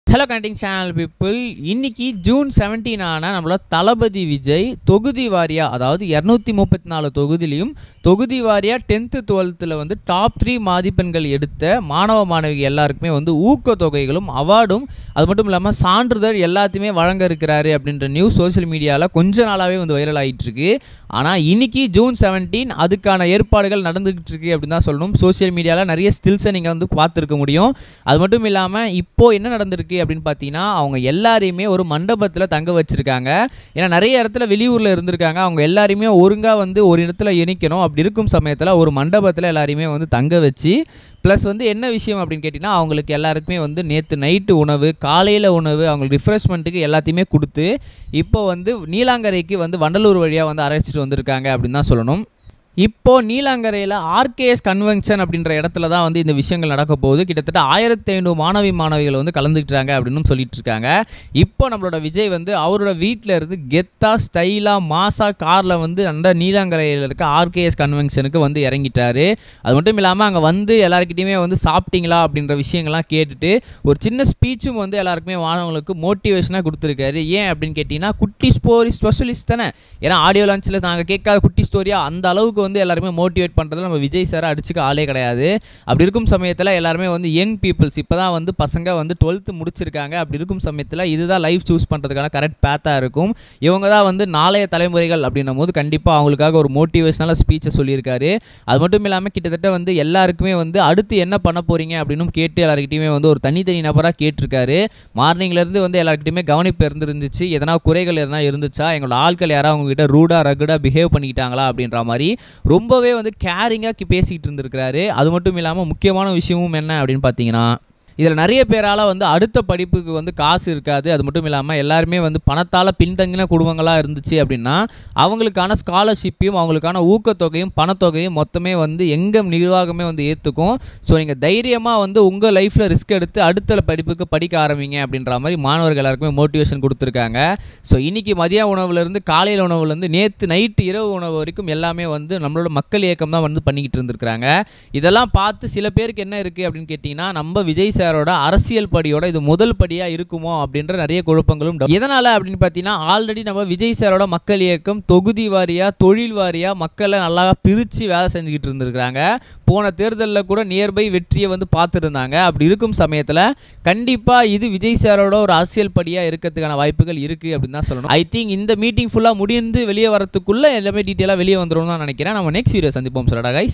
Hello கண்டிங் channel people இன்னைக்கு June 17 ஆன நம்மளோட தளபதி விஜய் தொகுதி வாரியா அதாவது இரநூத்தி முப்பத்தி நாலு தொகுதியிலையும் தொகுதி வாரியா டென்த்து டுவெல்த்தில் வந்து டாப் த்ரீ மதிப்பெண்கள் எடுத்த மாணவ மாணவிகள் எல்லாருக்குமே வந்து ஊக்கத்தொகைகளும் அவார்டும் அது மட்டும் இல்லாமல் சான்றிதழ் எல்லாத்தையுமே வழங்க இருக்கிறாரு அப்படின்ற நியூஸ் சோஷியல் மீடியாவில் கொஞ்ச நாளாகவே வந்து வைரல் ஆகிட்டு இருக்கு ஆனால் இன்னைக்கு ஜூன் 17 அதுக்கான ஏற்பாடுகள் நடந்துகிட்டு இருக்கு அப்படின்னு தான் சொல்லணும் சோஷியல் மீடியாவில் நிறைய ஸ்டில்ஸை நீங்கள் வந்து பார்த்துருக்க முடியும் அது மட்டும் இல்லாமல் இப்போ என்ன நடந்திருக்கு அப்படின்னு பார்த்தீங்கன்னா அவங்க எல்லாரையுமே ஒரு மண்டபத்தில் தங்க வச்சிருக்காங்க ஏன்னா நிறைய இடத்துல வெளியூரில் இருந்திருக்காங்க அவங்க எல்லாரையுமே ஒழுங்காக வந்து ஒரு இடத்துல இணைக்கணும் அப்படி இருக்கும் சமயத்தில் ஒரு மண்டபத்தில் எல்லாரையுமே வந்து தங்க வச்சு ப்ளஸ் வந்து என்ன விஷயம் அப்படின்னு கேட்டிங்கன்னா அவங்களுக்கு எல்லாருக்குமே வந்து நேற்று நைட்டு உணவு காலையில் உணவு அவங்களுக்கு ரிஃப்ரெஷ்மெண்ட்டுக்கு எல்லாத்தையுமே கொடுத்து இப்போ வந்து நீலாங்கரைக்கு வந்து வண்டலூர் வழியாக வந்து அழைச்சிட்டு வந்திருக்காங்க அப்படின்னு தான் சொல்லணும் இப்போ நீலாங்கரையில் ஆர்கேஎஸ் கன்வென்ஷன் அப்படின்ற இடத்துல தான் வந்து இந்த விஷயங்கள் நடக்க போகுது கிட்டத்தட்ட ஆயிரத்தி ஐநூறு மாணவி மாணவிகள் வந்து கலந்துக்கிட்டாங்க அப்படின்னு சொல்லிட்டு இருக்காங்க இப்போ நம்மளோட விஜய் வந்து அவரோட வீட்டில் இருந்து கெத்தா ஸ்டைலாக மாசா காரில் வந்து அந்த நீலாங்கரையில் இருக்க ஆர்கேஎஸ் கன்வென்ஷனுக்கு வந்து இறங்கிட்டாரு அது மட்டும் இல்லாமல் அங்கே வந்து எல்லாருக்கிட்டையுமே வந்து சாப்பிட்டீங்களா அப்படின்ற விஷயங்கள்லாம் கேட்டுட்டு ஒரு சின்ன ஸ்பீச்சும் வந்து எல்லாருக்குமே மாணவங்களுக்கு மோட்டிவேஷனாக கொடுத்துருக்காரு ஏன் அப்படின்னு கேட்டிங்கன்னா குட்டி ஸ்டோரி ஸ்பெஷலிஸ்ட் தானே ஏன்னா ஆடியோ லான்ச்சில் நாங்கள் கேட்காத குட்டி ஸ்டோரியாக அந்த அளவுக்கு வந்து எல்லாருமே மோட்டிவேட் பண்ணுறதுல நம்ம விஜய் சாரை அடிச்சுக்க ஆளே கிடையாது அப்படி இருக்கும் சமயத்தில் எல்லாருமே வந்து யங் பீப்புள்ஸ் இப்போ தான் வந்து பசங்க வந்து டுவெல்த்து முடிச்சிருக்காங்க அப்படி இருக்கும் சமயத்தில் இதுதான் லைஃப் சூஸ் பண்ணுறதுக்கான கரெக்ட் பேத்தாக இருக்கும் இவங்க தான் வந்து நாளைய தலைமுறைகள் அப்படின்னும் போது கண்டிப்பாக அவங்களுக்காக ஒரு மோட்டிவேஷனலாக ஸ்பீச்சை சொல்லியிருக்காரு அது மட்டும் இல்லாமல் கிட்டத்தட்ட வந்து எல்லாருக்குமே வந்து அடுத்து என்ன பண்ண போகிறீங்க அப்படின்னு கேட்டு எல்லாருக்கிட்டையுமே வந்து ஒரு தனித்தனி நபராக கேட்டிருக்காரு மார்னிங்லேருந்து வந்து எல்லாருக்கிட்டையுமே கவனிப்பு இருந்துருந்துச்சு எதனா குறைகள் எதனா இருந்துச்சா எங்களோட ஆட்கள் யாராவது அவங்ககிட்ட ரூடாக ரகுடாக பிஹேவ் பண்ணிக்கிட்டாங்களா அப்படின்ற மாதிரி ரொம்பவே வந்து கேரிங்காக பேசிக்கிட்டு இருந்திருக்கிறாரு அது மட்டும் இல்லாமல் முக்கியமான விஷயமும் என்ன அப்படின்னு பார்த்தீங்கன்னா இதில் நிறைய பேரால் வந்து அடுத்த படிப்புக்கு வந்து காசு இருக்காது அது மட்டும் இல்லாமல் எல்லாருமே வந்து பணத்தால் பின்தங்கின குடும்பங்களாக இருந்துச்சு அப்படின்னா அவங்களுக்கான ஸ்காலர்ஷிப்பையும் அவங்களுக்கான ஊக்கத்தொகையும் பணத்தொகையும் மொத்தமே வந்து எங்கள் நிர்வாகமே வந்து ஏற்றுக்கும் ஸோ நீங்கள் தைரியமாக வந்து உங்கள் லைஃப்பில் ரிஸ்க் எடுத்து அடுத்த படிப்புக்கு படிக்க ஆரம்பிங்க அப்படின்ற மாதிரி மாணவர்கள் எல்லாருக்குமே மோட்டிவேஷன் கொடுத்துருக்காங்க ஸோ இன்றைக்கி மதிய உணவுலேருந்து காலையில் உணவுலேருந்து நேற்று நைட்டு இரவு உணவு வரைக்கும் எல்லாமே வந்து நம்மளோட மக்கள் இயக்கம் தான் வந்து பண்ணிக்கிட்டு இருந்திருக்கிறாங்க இதெல்லாம் பார்த்து சில பேருக்கு என்ன இருக்குது அப்படின்னு கேட்டிங்கன்னா நம்ம விஜய் சாரோட அரசியல் படியோட இது முதல் படியாக இருக்குமோ அப்படின்ற நிறைய குழப்பங்களும் doubt. எதனால் அப்படின்னு பார்த்தீங்கன்னா ஆல்ரெடி நம்ம விஜய் சாரோட மக்கள் இயக்கம் தொகுதி வாரியாக தொழில் வாரியாக மக்களை நல்லா பிரித்து வேலை செஞ்சுக்கிட்டு இருந்திருக்கிறாங்க போன தேர்தலில் கூட நியர்பை வெற்றியை வந்து பார்த்துருந்தாங்க அப்படி இருக்கும் சமயத்தில் கண்டிப்பாக இது விஜய் சாரோட ஒரு அரசியல் படியாக இருக்கிறதுக்கான வாய்ப்புகள் இருக்குது அப்படின்னு தான் சொல்லணும் ஐ திங்க் இந்த மீட்டிங் ஃபுல்லாக முடிந்து வெளியே வரத்துக்குள்ளே எல்லாமே டீட்டெயிலாக வெளியே வந்துடும் தான் நினைக்கிறேன் நம்ம நெக்ஸ்ட் வீடியோ சந்திப்போம் சொல்லடா கைஸ்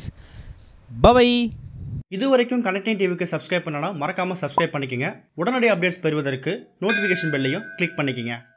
பை இது வரைக்கும் கனெக்டிங் டிவிக்கு சப்ஸ்கிரைப் பண்ணனா மறக்காமல் சப்ஸ்கிரைப் பண்ணிக்கங்க உடனடி அப்டேட்ஸ் பெறுவதற்கு நோட்டிஃபிகேஷன் பெல்லையும் கிளிக் பண்ணிக்கங்க